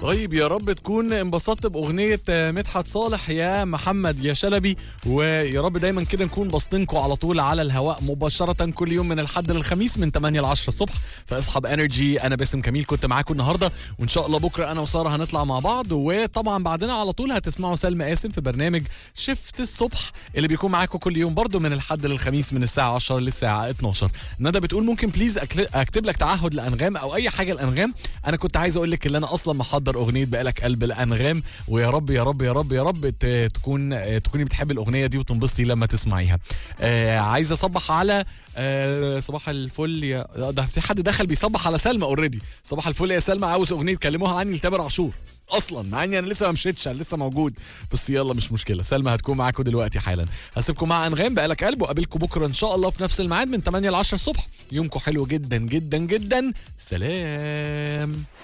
طيب يا رب تكون انبسطت باغنيه آه، مدحت صالح يا محمد يا شلبي ويا رب دايما كده نكون باصطينكم على طول على الهواء مباشره كل يوم من الحد للخميس من 8 ل 10 الصبح في اصحاب انرجي انا باسم كميل كنت معاكم النهارده وان شاء الله بكره انا وساره هنطلع مع بعض وطبعا بعدنا على طول هتسمعوا سلمى قاسم في برنامج شفت الصبح اللي بيكون معاكم كل يوم برضو من الحد للخميس من الساعه 10 للساعه 12 ندى بتقول ممكن بليز أكل- اكتب لك تعهد لانغام او اي حاجه الانغام انا كنت عايز اقول لك ان انا اصلا محضر اغنيه بقالك قلب الانغام ويا رب يا رب يا رب يا رب ت- تكون آه، تكوني بتحبي الاغنيه دي وتنبسطي لما تسمعيها آه عايز اصبح على آه صباح الفل يا آه، ده في حد دخل بيصبح على سلمى اوريدي صباح الفل يا سلمى عاوز اغنيه كلموها عني لتامر عاشور اصلا مع اني انا لسه ما مشيتش أنا لسه موجود بس يلا مش مشكله سلمى هتكون معاكم دلوقتي حالا هسيبكم مع انغام بقالك قلب وقابلكم بكره ان شاء الله في نفس الميعاد من 8 ل 10 الصبح يومكم حلو جدا جدا جدا سلام